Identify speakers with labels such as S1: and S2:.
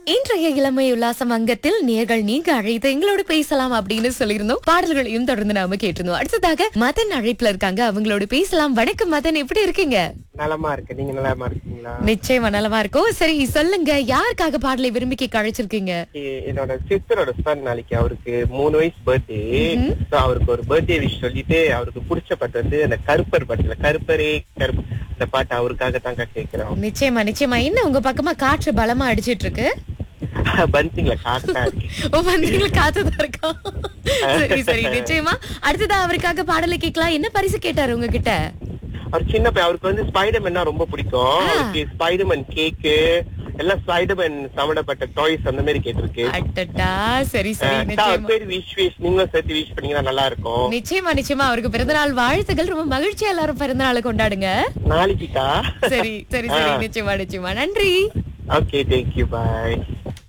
S1: இன்றைய இளமை உல்லாசம் அங்கத்தில் நேர்கள் நீங்க அழைத்து எங்களோட பேசலாம் அப்படின்னு சொல்லியிருந்தோம் பாடல்களையும் தொடர்ந்து நாம கேட்டிருந்தோம் அடுத்ததாக மதன் அழைப்புல இருக்காங்க அவங்களோட பேசலாம் வணக்கம் மதன் எப்படி இருக்கீங்க
S2: நலமா இருக்கு நீங்க நலமா இருக்கீங்களா
S1: நிச்சயமா நலமா இருக்கும் சரி சொல்லுங்க யாருக்காக பாடலை விரும்பி கேட்க அழைச்சிருக்கீங்க
S2: எ- என்னோட சிஸ்டரோட சன் நாளைக்கு அவருக்கு மூணு வயசு பர்த்டே அவருக்கு ஒரு பர்த்டே விஷ் சொல்லிட்டு அவருக்கு பிடிச்ச பாட்டு வந்து அந்த கருப்பர் பாட்டுல கருப்பரே கருப்பு அந்த பாட்டு அவருக்காக தாங்க கேக்குறோம்
S1: நிச்சயமா நிச்சயமா என்ன உங்க பக்கமா காற்று பலமா அடிச்சிட்டு இருக்கு
S2: பன்சிங்ல காட்டா இருக்கு
S1: ஓ வந்தீங்களா காத்துதான் இருக்கா சரி சரி நிச்சயமா அடுத்ததா அவருக்காக பாடலை கேட்கலாம் என்ன பரிசு கேட்டாரு உங்ககிட்ட
S2: அவர் சின்ன பையன் அவருக்கு வந்து ஸ்பைடர்மேன்னா ரொம்ப பிடிக்கும் அவருக்கு ஸ்பைடர்மேன் கேக்கு எல்லாம் ஸ்பைடர்மேன் சம்பந்தப்பட்ட டாய்ஸ் அந்த மாதிரி கேட்டிருக்கு
S1: அட்டட்டா சரி சரி
S2: அவர்
S1: நிச்சயமா
S2: பேர் விஷ் விஷ் நீங்களும் சேர்த்து விஷ் பண்ணீங்கன்னா நல்லா இருக்கும்
S1: நிச்சயமா நிச்சயமா அவருக்கு பிறந்தநாள் வாழ்த்துக்கள் ரொம்ப மகிழ்ச்சியா எல்லாரும் பிறந்தநாளை கொண்டாடுங்க
S2: நாளைக்குக்கா
S1: சரி சரி சரி நிச்சயமா நிச்சயமா நன்றி
S2: ஓகே தேங்க்யூ பாய்